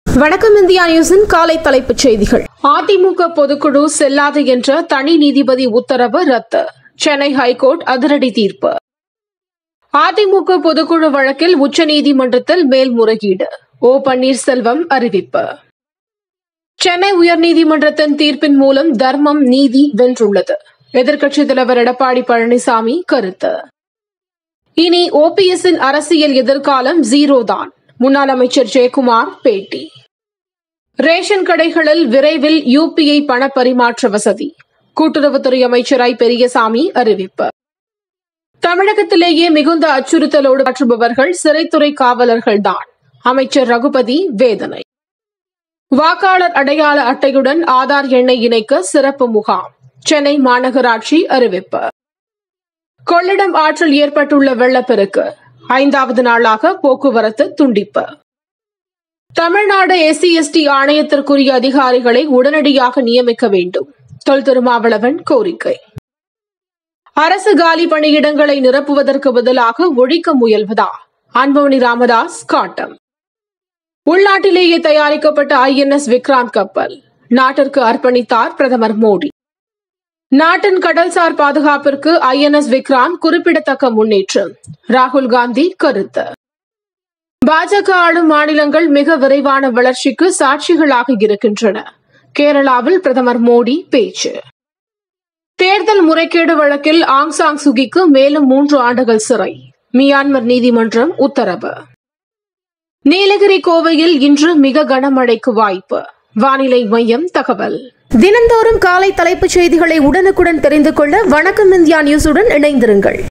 வணக்கம் இந்தியா நியூஸின் காலை தலைப்புச் செய்திகள் அதிமுக பொதுக்குழு செல்லாது என்ற தனி நீதிபதி உத்தரவு ரத்து சென்னை ஹைகோர்ட் அதிரடி தீர்ப்பு அதிமுக பொதுக்குழு வழக்கில் உச்சநீதிமன்றத்தில் மேல்முறையீடு ஓ பன்னீர்செல்வம் அறிவிப்பு சென்னை உயர்நீதிமன்றத்தின் தீர்ப்பின் மூலம் தர்மம் நீதி வென்றுள்ளது எதிர்க்கட்சித் தலைவர் எடப்பாடி பழனிசாமி கருத்து இனி ஓபிஎஸ்ஸின் அரசியல் எதிர்காலம் ஜீரோ தான் முன்னாள் அமைச்சர் ஜெயக்குமார் பேட்டி ரேஷன் கடைகளில் விரைவில் யுபிஐ பண பரிமாற்ற வசதி கூட்டுறவுத்துறை அமைச்சர் ஐ பெரியசாமி அறிவிப்பு தமிழகத்திலேயே மிகுந்த அச்சுறுத்தலோடு காற்றுபவர்கள் சிறைத்துறை காவலர்கள்தான் அமைச்சர் ரகுபதி வேதனை வாக்காளர் அடையாள அட்டையுடன் ஆதார் எண்ணை இணைக்க சிறப்பு முகாம் சென்னை மாநகராட்சி அறிவிப்பு கொள்ளிடம் ஆற்றில் ஏற்பட்டுள்ள வெள்ளப்பெருக்கு ஐந்தாவது நாளாக போக்குவரத்து துண்டிப்பு தமிழ்நாடு எஸ்சி எஸ்டி ஆணையத்திற்குரிய அதிகாரிகளை உடனடியாக நியமிக்க வேண்டும் தொல் திருமாவளவன் கோரிக்கை அரசு காலி பணியிடங்களை நிரப்புவதற்கு பதிலாக ஒழிக்க முயல்வதா அன்புமணி ராமதாஸ் காட்டம் உள்நாட்டிலேயே தயாரிக்கப்பட்ட ஐஎன்எஸ் விக்ராந்த் கப்பல் நாட்டிற்கு அர்ப்பணித்தார் பிரதமர் மோடி நாட்டின் கடல்சார் பாதுகாப்பிற்கு ஐஎன்எஸ் விக்ராந்த் குறிப்பிடத்தக்க முன்னேற்றம் ராகுல் காந்தி கருத்து பாஜக ஆளும் மாநிலங்கள் மிக விரைவான வளர்ச்சிக்கு சாட்சிகளாக இருக்கின்றன கேரளாவில் பிரதமர் மோடி பேச்சு தேர்தல் முறைகேடு வழக்கில் ஆங் சாங் சுகிக்கு மேலும் மூன்று ஆண்டுகள் சிறை மியான்மர் நீதிமன்றம் உத்தரவு நீலகிரி கோவையில் இன்று மிக கனமழைக்கு வாய்ப்பு வானிலை மையம் தகவல் தினந்தோறும் காலை தலைப்புச் செய்திகளை உடனுக்குடன் தெரிந்து கொள்ள வணக்கம் இந்தியா நியூஸுடன் இணைந்திருங்கள்